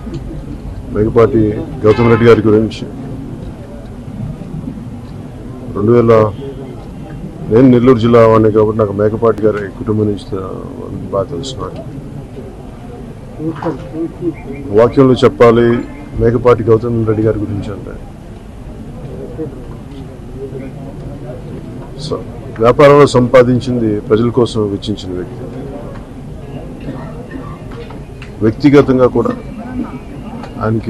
మేకపాటి గౌతమ్ రెడ్డి గారి గురించి రెండు వేల నేను నెల్లూరు జిల్లా వాడిని కాబట్టి నాకు మేకపాటి గారి కుటుంబం నుంచి త- బాగా తెలుసు నాకు వాక్యంలో చెప్పాలి మేకపాటి గౌతమ్ రెడ్డి గారి గురించి అంటే స- వ్యాపారంలో సంపాదించింది ప్రజల కోసం వెచ్చించిన వ్యక్తి వ్యక్తిగతంగా కూడా ఆయనకి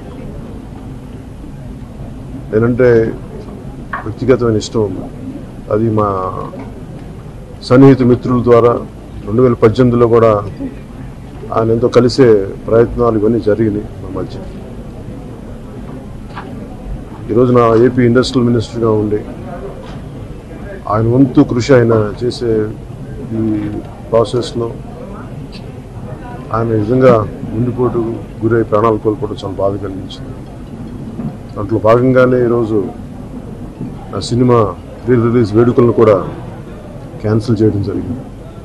నేనంటే వ్యక్తిగతమైన ఇష్టం ఉంది అది మా సన్నిహిత మిత్రుల ద్వారా రెండు వేల పద్దెనిమిదిలో కూడా ఆయన ఎంతో కలిసే ప్రయత్నాలు ఇవన్నీ జరిగినాయి మా మధ్య ఈరోజు నా ఏపీ ఇండస్ట్రియల్ మినిస్టర్గా ఉండి ఆయన వంతు కృషి ఆయన చేసే ఈ ప్రాసెస్లో ఆయన నిజంగా గుండెపోటు గురై ప్రాణాలు కోల్పోవడం చాలా బాధ కలిగించింది దాంట్లో భాగంగానే ఈరోజు ఆ సినిమా రీ రిలీజ్ వేడుకలను కూడా క్యాన్సిల్ చేయడం జరిగింది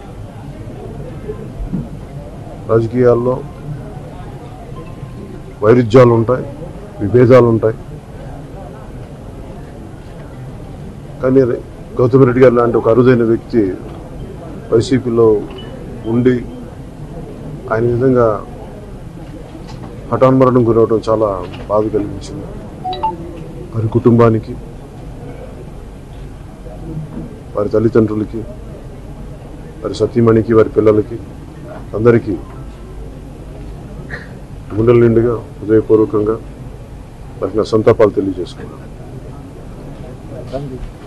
రాజకీయాల్లో వైరుధ్యాలు ఉంటాయి విభేదాలు ఉంటాయి కానీ గౌతమ్ రెడ్డి గారు లాంటి ఒక అరుదైన వ్యక్తి వైసీపీలో ఉండి ఆయన ఈ విధంగా హఠాన్మరణం గురవడం చాలా బాధ కలిగించింది వారి కుటుంబానికి వారి తల్లిదండ్రులకి వారి సతీమణికి వారి పిల్లలకి అందరికీ గుండెల నిండుగా హృదయపూర్వకంగా వారికి నా సంతాపాలు తెలియజేసుకున్నాను రండి